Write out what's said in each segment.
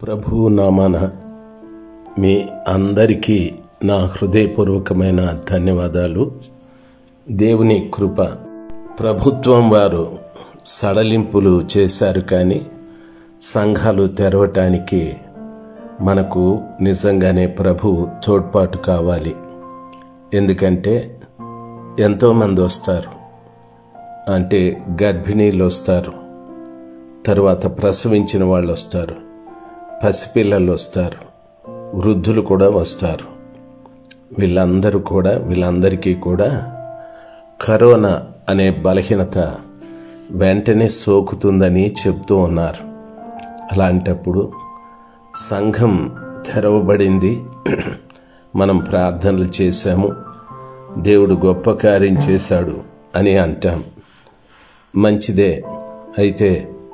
ప్రభు నామాన మీ అందరికీ నా హృదయపూర్వకమైన ధన్యవాదాలు దేవుని కృప ప్రభుత్వం వారు సడలింపులు చేశారు కానీ సంఘాలు తెరవటానికి మనకు నిజంగానే ప్రభు తోడ్పాటు కావాలి ఎందుకంటే ఎంతోమంది వస్తారు అంటే గర్భిణీలు వస్తారు తరువాత ప్రసవించిన వాళ్ళు వస్తారు పసిపిల్లలు వస్తారు వృద్ధులు కూడా వస్తారు వీళ్ళందరూ కూడా వీళ్ళందరికీ కూడా కరోనా అనే బలహీనత వెంటనే సోకుతుందని చెప్తూ ఉన్నారు అలాంటప్పుడు సంఘం తెరవబడింది మనం ప్రార్థనలు చేశాము దేవుడు గొప్ప కార్యం చేశాడు అని అంటాం మంచిదే అయితే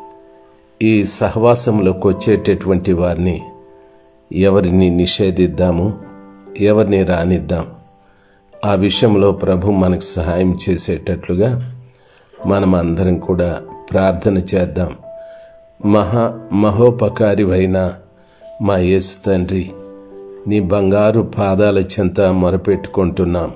ఈ సహవాసంలోకి వచ్చేటటువంటి వారిని ఎవరిని నిషేధిద్దాము ఎవరిని రానిద్దాం ఆ విషయంలో ప్రభు మనకు సహాయం చేసేటట్లుగా మనం అందరం కూడా ప్రార్థన చేద్దాం మహా మహోపకారివైన మా యేసు తండ్రి నీ బంగారు పాదాల చెంత మొరపెట్టుకుంటున్నాం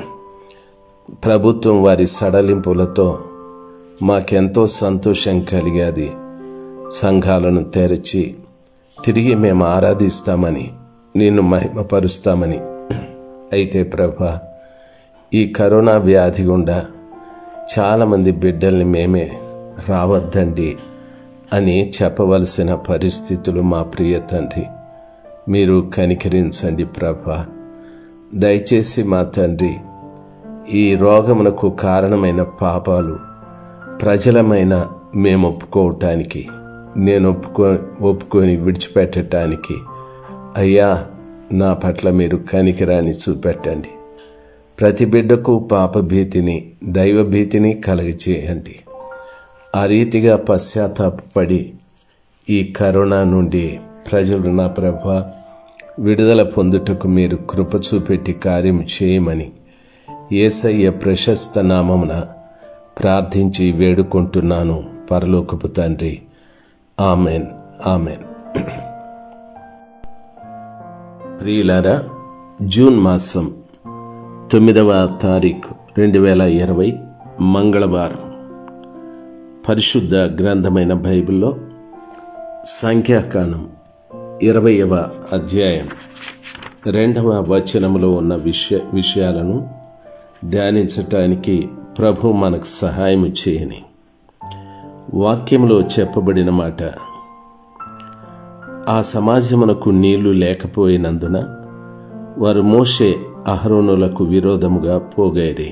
ప్రభుత్వం వారి సడలింపులతో మాకెంతో సంతోషం కలిగేది సంఘాలను తెరచి తిరిగి మేము ఆరాధిస్తామని నిన్ను మహిమపరుస్తామని అయితే ప్రభ ఈ కరోనా వ్యాధి గుండా చాలామంది బిడ్డల్ని మేమే రావద్దండి అని చెప్పవలసిన పరిస్థితులు మా ప్రియ తండ్రి మీరు కనికరించండి ప్రభ దయచేసి మా తండ్రి ఈ రోగమునకు కారణమైన పాపాలు ప్రజలమైన మేము ఒప్పుకోవటానికి నేను ఒప్పుకో ఒప్పుకొని విడిచిపెట్టడానికి అయ్యా నా పట్ల మీరు కనికిరాని చూపెట్టండి ప్రతి బిడ్డకు పాప భీతిని దైవ భీతిని కలగచేయండి ఆ రీతిగా పశ్చాత్తాపడి ఈ కరోనా నుండి ప్రజలు నా ప్రభ విడుదల పొందుటకు మీరు కృప చూపెట్టి కార్యం చేయమని ఏసయ్య ప్రశస్త నామమున ప్రార్థించి వేడుకుంటున్నాను పరలోకపు తండ్రి ఆమెన్ ఆమెన్ ప్రియులారా జూన్ మాసం తొమ్మిదవ తారీఖు రెండు వేల ఇరవై మంగళవారం పరిశుద్ధ గ్రంథమైన బైబిల్లో సంఖ్యాకాండం ఇరవయవ అధ్యాయం రెండవ వచనములో ఉన్న విషయ విషయాలను ధ్యానించటానికి ప్రభు మనకు సహాయం చేయని వాక్యంలో చెప్పబడిన మాట ఆ సమాజమునకు నీళ్లు లేకపోయినందున వారు మోషే అహరోనులకు విరోధముగా పోగైరి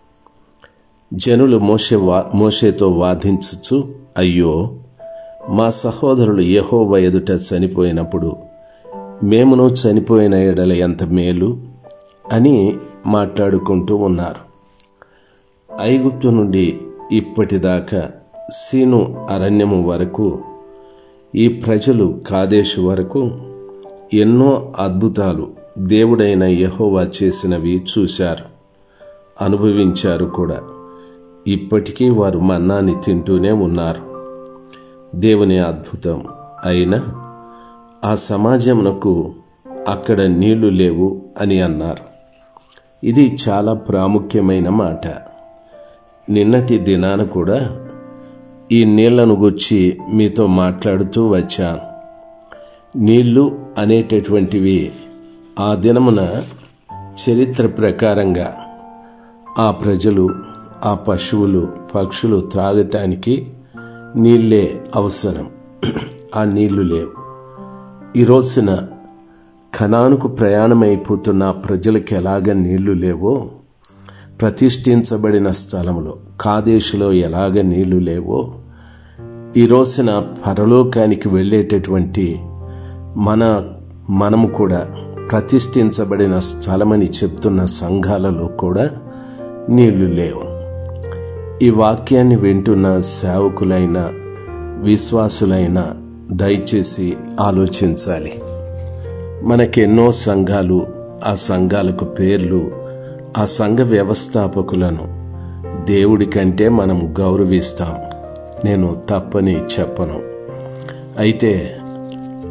జనులు మోషే వా మోషేతో వాదించుచు అయ్యో మా సహోదరులు యహో ఎదుట చనిపోయినప్పుడు మేమును చనిపోయిన ఎడల ఎంత మేలు అని మాట్లాడుకుంటూ ఉన్నారు ఐగుప్తు నుండి ఇప్పటిదాకా సీను అరణ్యము వరకు ఈ ప్రజలు కాదేశు వరకు ఎన్నో అద్భుతాలు దేవుడైన యహోవా చేసినవి చూశారు అనుభవించారు కూడా ఇప్పటికీ వారు మన్నాన్ని తింటూనే ఉన్నారు దేవుని అద్భుతం అయినా ఆ సమాజమునకు అక్కడ నీళ్లు లేవు అని అన్నారు ఇది చాలా ప్రాముఖ్యమైన మాట నిన్నటి దినాన కూడా ఈ నీళ్లను గుచ్చి మీతో మాట్లాడుతూ వచ్చాను నీళ్లు అనేటటువంటివి ఆ దినమున చరిత్ర ప్రకారంగా ఆ ప్రజలు ఆ పశువులు పక్షులు త్రాగటానికి నీళ్ళే అవసరం ఆ నీళ్లు లేవు ఈ రోజున ఖనానుకు ప్రయాణమైపోతున్న ప్రజలకు ఎలాగ నీళ్లు లేవో ప్రతిష్ఠించబడిన స్థలంలో కాదేశులో ఎలాగ నీళ్లు లేవో ఈ రోజున పరలోకానికి వెళ్ళేటటువంటి మన మనము కూడా ప్రతిష్ఠించబడిన స్థలమని చెప్తున్న సంఘాలలో కూడా నీళ్లు లేవు ఈ వాక్యాన్ని వింటున్న సేవకులైన విశ్వాసులైన దయచేసి ఆలోచించాలి మనకెన్నో సంఘాలు ఆ సంఘాలకు పేర్లు ఆ సంఘ వ్యవస్థాపకులను దేవుడి కంటే మనం గౌరవిస్తాం నేను తప్పని చెప్పను అయితే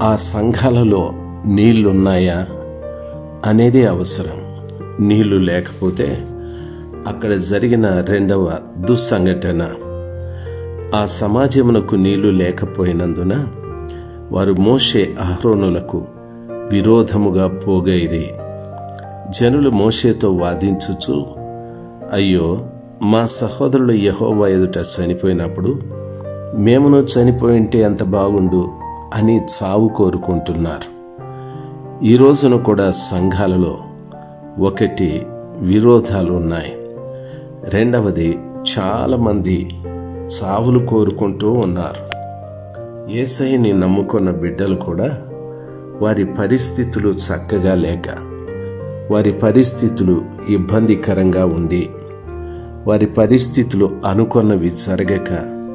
ఆ సంఘాలలో నీళ్లున్నాయా అనేది అవసరం నీళ్లు లేకపోతే అక్కడ జరిగిన రెండవ దుస్సంఘటన ఆ సమాజమునకు నీళ్లు లేకపోయినందున వారు మోషే అహరోనులకు విరోధముగా పోగైరి జనులు మోషేతో వాదించుచు అయ్యో మా సహోదరులు యహోవా ఎదుట చనిపోయినప్పుడు మేమును చనిపోయింటే ఎంత బాగుండు అని చావు కోరుకుంటున్నారు ఈ రోజున కూడా సంఘాలలో ఒకటి విరోధాలు ఉన్నాయి రెండవది చాలామంది చావులు కోరుకుంటూ ఉన్నారు ఏసైని నమ్ముకున్న బిడ్డలు కూడా వారి పరిస్థితులు చక్కగా లేక వారి పరిస్థితులు ఇబ్బందికరంగా ఉండి వారి పరిస్థితులు అనుకున్నవి జరగక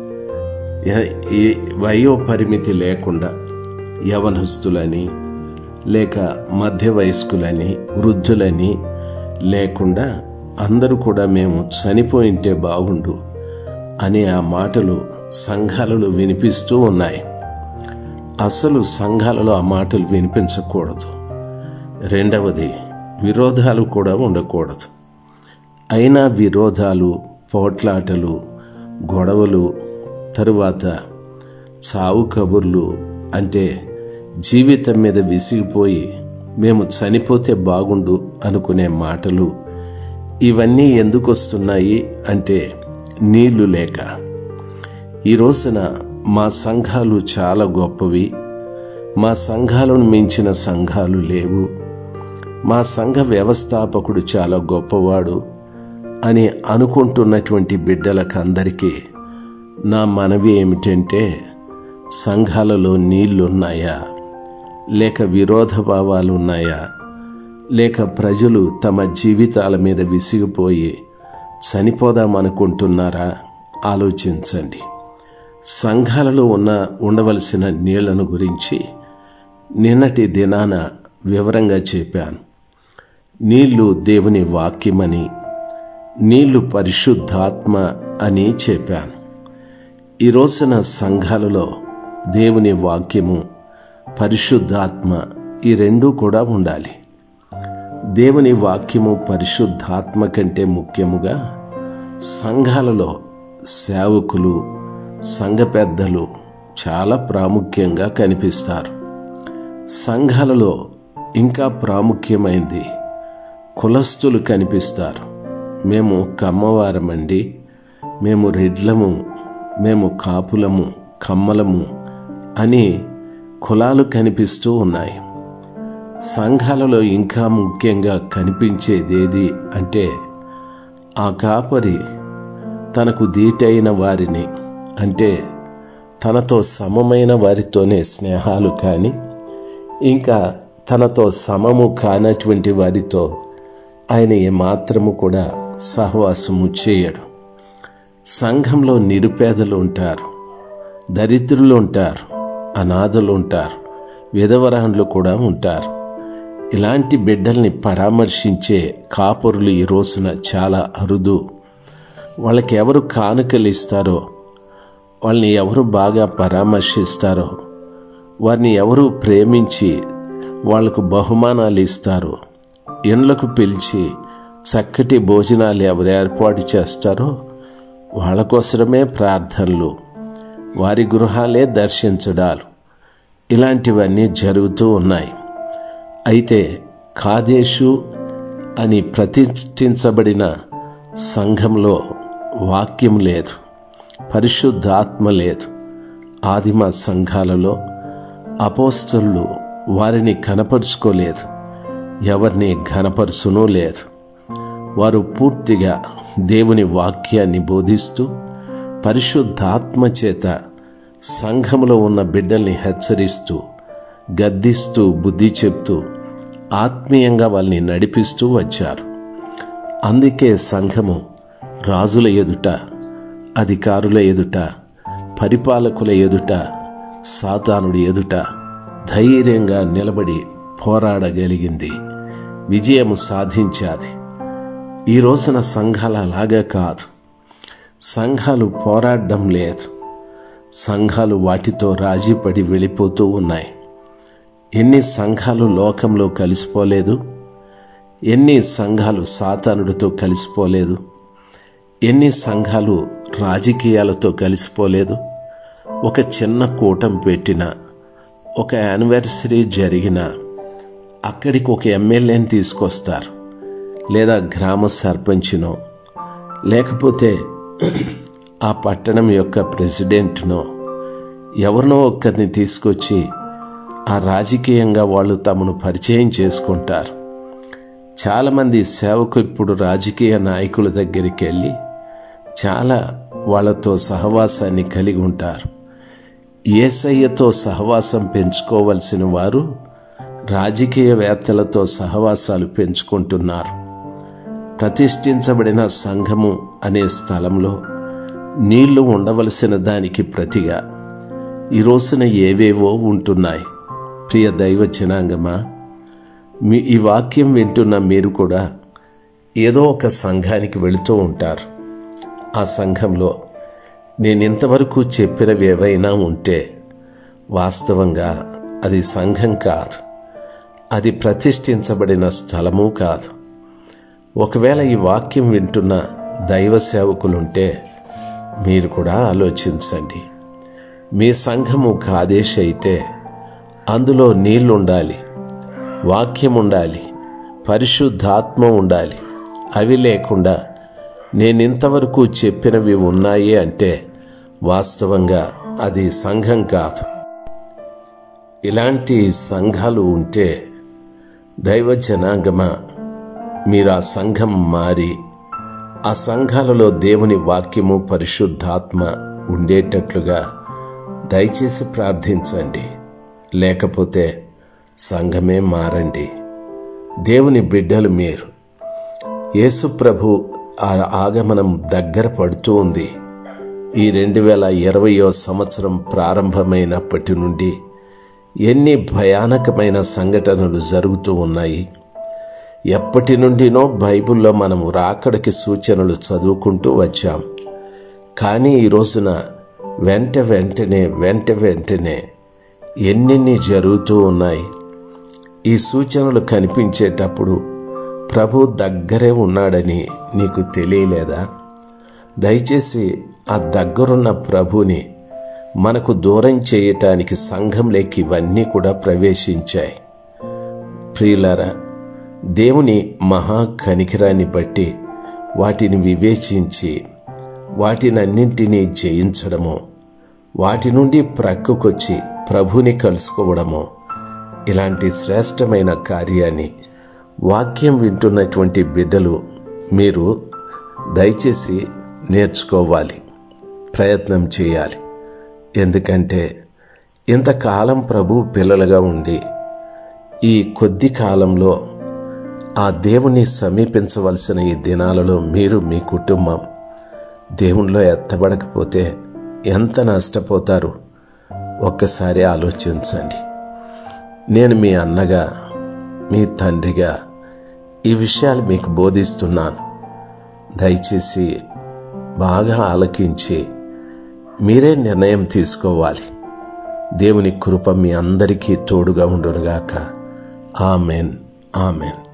వయో పరిమితి లేకుండా యవనస్తులని లేక మధ్య వయస్కులని వృద్ధులని లేకుండా అందరూ కూడా మేము చనిపోయింటే బాగుండు అనే ఆ మాటలు సంఘాలలో వినిపిస్తూ ఉన్నాయి అసలు సంఘాలలో ఆ మాటలు వినిపించకూడదు రెండవది విరోధాలు కూడా ఉండకూడదు అయినా విరోధాలు పోట్లాటలు గొడవలు తరువాత చావు కబుర్లు అంటే జీవితం మీద విసిగిపోయి మేము చనిపోతే బాగుండు అనుకునే మాటలు ఇవన్నీ ఎందుకు వస్తున్నాయి అంటే నీళ్లు లేక ఈ రోజున మా సంఘాలు చాలా గొప్పవి మా సంఘాలను మించిన సంఘాలు లేవు మా సంఘ వ్యవస్థాపకుడు చాలా గొప్పవాడు అని అనుకుంటున్నటువంటి బిడ్డలకందరికీ నా మనవి ఏమిటంటే సంఘాలలో నీళ్లున్నాయా లేక విరోధ భావాలు ఉన్నాయా లేక ప్రజలు తమ జీవితాల మీద విసిగిపోయి చనిపోదామనుకుంటున్నారా ఆలోచించండి సంఘాలలో ఉన్న ఉండవలసిన నీళ్లను గురించి నిన్నటి దినాన వివరంగా చెప్పాను నీళ్లు దేవుని వాక్యమని నీళ్లు పరిశుద్ధాత్మ అని చెప్పాను ఈ రోజున సంఘాలలో దేవుని వాక్యము పరిశుద్ధాత్మ ఈ రెండూ కూడా ఉండాలి దేవుని వాక్యము పరిశుద్ధాత్మ కంటే ముఖ్యముగా సంఘాలలో సేవకులు సంఘ పెద్దలు చాలా ప్రాముఖ్యంగా కనిపిస్తారు సంఘాలలో ఇంకా ప్రాముఖ్యమైంది కులస్తులు కనిపిస్తారు మేము కమ్మవారమండి మేము రెడ్లము మేము కాపులము కమ్మలము అని కులాలు కనిపిస్తూ ఉన్నాయి సంఘాలలో ఇంకా ముఖ్యంగా కనిపించేదేది అంటే ఆ కాపరి తనకు దీటైన వారిని అంటే తనతో సమమైన వారితోనే స్నేహాలు కానీ ఇంకా తనతో సమము కానటువంటి వారితో ఆయన ఏమాత్రము కూడా సహవాసము చేయడు సంఘంలో నిరుపేదలు ఉంటారు దరిద్రులు ఉంటారు అనాథలు ఉంటారు విధవరాండ్లు కూడా ఉంటారు ఇలాంటి బిడ్డల్ని పరామర్శించే కాపురులు ఈ రోజున చాలా అరుదు వాళ్ళకి ఎవరు కానుకలు ఇస్తారో వాళ్ళని ఎవరు బాగా పరామర్శిస్తారో వారిని ఎవరు ప్రేమించి వాళ్లకు బహుమానాలు ఇస్తారో ఇండ్లకు పిలిచి చక్కటి భోజనాలు ఎవరు ఏర్పాటు చేస్తారో వాళ్ళ కోసమే ప్రార్థనలు వారి గృహాలే దర్శించడాలు ఇలాంటివన్నీ జరుగుతూ ఉన్నాయి అయితే కాదేశు అని ప్రతిష్ఠించబడిన సంఘంలో వాక్యం లేదు పరిశుద్ధాత్మ లేదు ఆదిమ సంఘాలలో అపోస్తలు వారిని కనపరుచుకోలేదు ఎవరిని ఘనపరుచునూ లేదు వారు పూర్తిగా దేవుని వాక్యాన్ని బోధిస్తూ పరిశుద్ధాత్మ చేత సంఘములో ఉన్న బిడ్డల్ని హెచ్చరిస్తూ గద్దిస్తూ బుద్ధి చెప్తూ ఆత్మీయంగా వాళ్ళని నడిపిస్తూ వచ్చారు అందుకే సంఘము రాజుల ఎదుట అధికారుల ఎదుట పరిపాలకుల ఎదుట సాతానుడి ఎదుట ధైర్యంగా నిలబడి పోరాడగలిగింది విజయము సాధించాది ఈ రోజున సంఘాలు అలాగా కాదు సంఘాలు పోరాడడం లేదు సంఘాలు వాటితో రాజీపడి వెళ్ళిపోతూ ఉన్నాయి ఎన్ని సంఘాలు లోకంలో కలిసిపోలేదు ఎన్ని సంఘాలు సాతానుడితో కలిసిపోలేదు ఎన్ని సంఘాలు రాజకీయాలతో కలిసిపోలేదు ఒక చిన్న కూటం పెట్టిన ఒక యానివర్సరీ జరిగిన అక్కడికి ఒక ఎమ్మెల్యేని తీసుకొస్తారు లేదా గ్రామ సర్పంచ్నో లేకపోతే ఆ పట్టణం యొక్క ప్రెసిడెంట్నో ఎవరినో ఒక్కరిని తీసుకొచ్చి ఆ రాజకీయంగా వాళ్ళు తమను పరిచయం చేసుకుంటారు చాలామంది సేవకు ఇప్పుడు రాజకీయ నాయకుల దగ్గరికి వెళ్ళి చాలా వాళ్ళతో సహవాసాన్ని కలిగి ఉంటారు ఏసయ్యతో సహవాసం పెంచుకోవలసిన వారు రాజకీయవేత్తలతో సహవాసాలు పెంచుకుంటున్నారు ప్రతిష్ఠించబడిన సంఘము అనే స్థలంలో నీళ్లు ఉండవలసిన దానికి ప్రతిగా ఈ రోజున ఏవేవో ఉంటున్నాయి ప్రియ దైవ జనాంగమా మీ ఈ వాక్యం వింటున్న మీరు కూడా ఏదో ఒక సంఘానికి వెళుతూ ఉంటారు ఆ సంఘంలో నేను ఇంతవరకు చెప్పినవి ఏవైనా ఉంటే వాస్తవంగా అది సంఘం కాదు అది ప్రతిష్ఠించబడిన స్థలము కాదు ఒకవేళ ఈ వాక్యం వింటున్న దైవ సేవకులుంటే మీరు కూడా ఆలోచించండి మీ సంఘము కాదేశ అయితే అందులో నీళ్లు ఉండాలి వాక్యం ఉండాలి పరిశుద్ధాత్మ ఉండాలి అవి లేకుండా నేను ఇంతవరకు చెప్పినవి ఉన్నాయి అంటే వాస్తవంగా అది సంఘం కాదు ఇలాంటి సంఘాలు ఉంటే దైవ జనాంగమ మీరు ఆ సంఘం మారి ఆ సంఘాలలో దేవుని వాక్యము పరిశుద్ధాత్మ ఉండేటట్లుగా దయచేసి ప్రార్థించండి లేకపోతే సంఘమే మారండి దేవుని బిడ్డలు మీరు యేసు ప్రభు ఆ ఆగమనం దగ్గర పడుతూ ఉంది ఈ రెండు వేల ఇరవయో సంవత్సరం ప్రారంభమైనప్పటి నుండి ఎన్ని భయానకమైన సంఘటనలు జరుగుతూ ఉన్నాయి ఎప్పటి నుండినో బైబిల్లో మనము రాకడికి సూచనలు చదువుకుంటూ వచ్చాం కానీ ఈ రోజున వెంట వెంటనే వెంట వెంటనే ఎన్నెన్ని జరుగుతూ ఉన్నాయి ఈ సూచనలు కనిపించేటప్పుడు ప్రభు దగ్గరే ఉన్నాడని నీకు తెలియలేదా దయచేసి ఆ దగ్గరున్న ప్రభుని మనకు దూరం చేయటానికి సంఘంలోకి ఇవన్నీ కూడా ప్రవేశించాయి ప్రియులారా దేవుని మహా కనికిరాన్ని బట్టి వాటిని వివేచించి వాటినన్నింటినీ జయించడము వాటి నుండి ప్రక్కకొచ్చి ప్రభుని కలుసుకోవడము ఇలాంటి శ్రేష్టమైన కార్యాన్ని వాక్యం వింటున్నటువంటి బిడ్డలు మీరు దయచేసి నేర్చుకోవాలి ప్రయత్నం చేయాలి ఎందుకంటే ఇంతకాలం ప్రభు పిల్లలుగా ఉండి ఈ కొద్ది కాలంలో ఆ దేవుని సమీపించవలసిన ఈ దినాలలో మీరు మీ కుటుంబం దేవునిలో ఎత్తబడకపోతే ఎంత నష్టపోతారు ఒక్కసారి ఆలోచించండి నేను మీ అన్నగా మీ తండ్రిగా ఈ విషయాలు మీకు బోధిస్తున్నాను దయచేసి బాగా ఆలకించి మీరే నిర్ణయం తీసుకోవాలి దేవుని కృప మీ అందరికీ తోడుగా ఉండునుగాక ఆమెన్ ఆమెన్